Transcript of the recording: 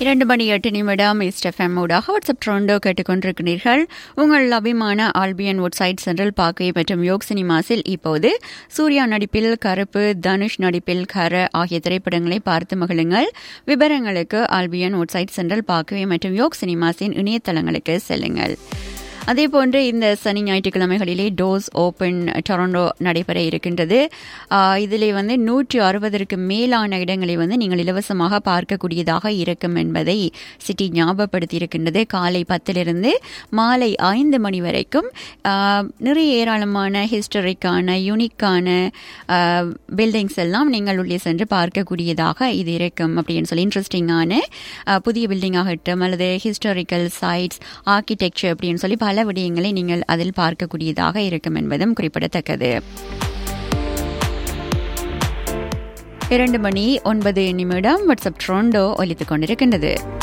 இரண்டு மணி எட்டு நிமிடம் இஸ்டெஃப்எம் ஊடாக வாட்ஸ்அப் ட்ரோண்டோ கேட்டுக்கொண்டிருக்கிறீர்கள் உங்கள் அபிமான ஆல்பியன் உட்சைட் சென்ட்ரல் பார்க்வே மற்றும் யோக் சினிமாஸில் இப்போது சூர்யா நடிப்பில் கருப்பு தனுஷ் நடிப்பில் கர ஆகிய திரைப்படங்களை பார்த்து மகிழுங்கள் விவரங்களுக்கு ஆல்பியன் உட்சைட் சென்ட்ரல் பார்க்வே மற்றும் யோக் சினிமாஸின் இணையதளங்களுக்கு செல்லுங்கள் அதேபோன்று இந்த சனி ஞாயிற்றுக்கிழமைகளிலே டோஸ் ஓப்பன் டொரண்டோ நடைபெற இருக்கின்றது இதிலே வந்து நூற்றி அறுபதற்கு மேலான இடங்களை வந்து நீங்கள் இலவசமாக பார்க்கக்கூடியதாக இருக்கும் என்பதை சிட்டி ஞாபகப்படுத்தி இருக்கின்றது காலை பத்திலிருந்து மாலை ஐந்து மணி வரைக்கும் நிறைய ஏராளமான ஹிஸ்டரிக்கான யூனிக்கான பில்டிங்ஸ் எல்லாம் நீங்கள் உள்ளே சென்று பார்க்கக்கூடியதாக இது இருக்கும் அப்படின்னு சொல்லி இன்ட்ரெஸ்டிங்கான புதிய பில்டிங் ஆகட்டும் அல்லது ஹிஸ்டாரிக்கல் சைட்ஸ் ஆர்கிடெக்சர் அப்படின்னு சொல்லி பல விடயங்களை நீங்கள் அதில் பார்க்கக்கூடியதாக இருக்கும் என்பதும் குறிப்பிடத்தக்கது இரண்டு மணி ஒன்பது நிமிடம் வாட்ஸ்அப் ட்ரோண்டோ ஒலித்துக் கொண்டிருக்கின்றது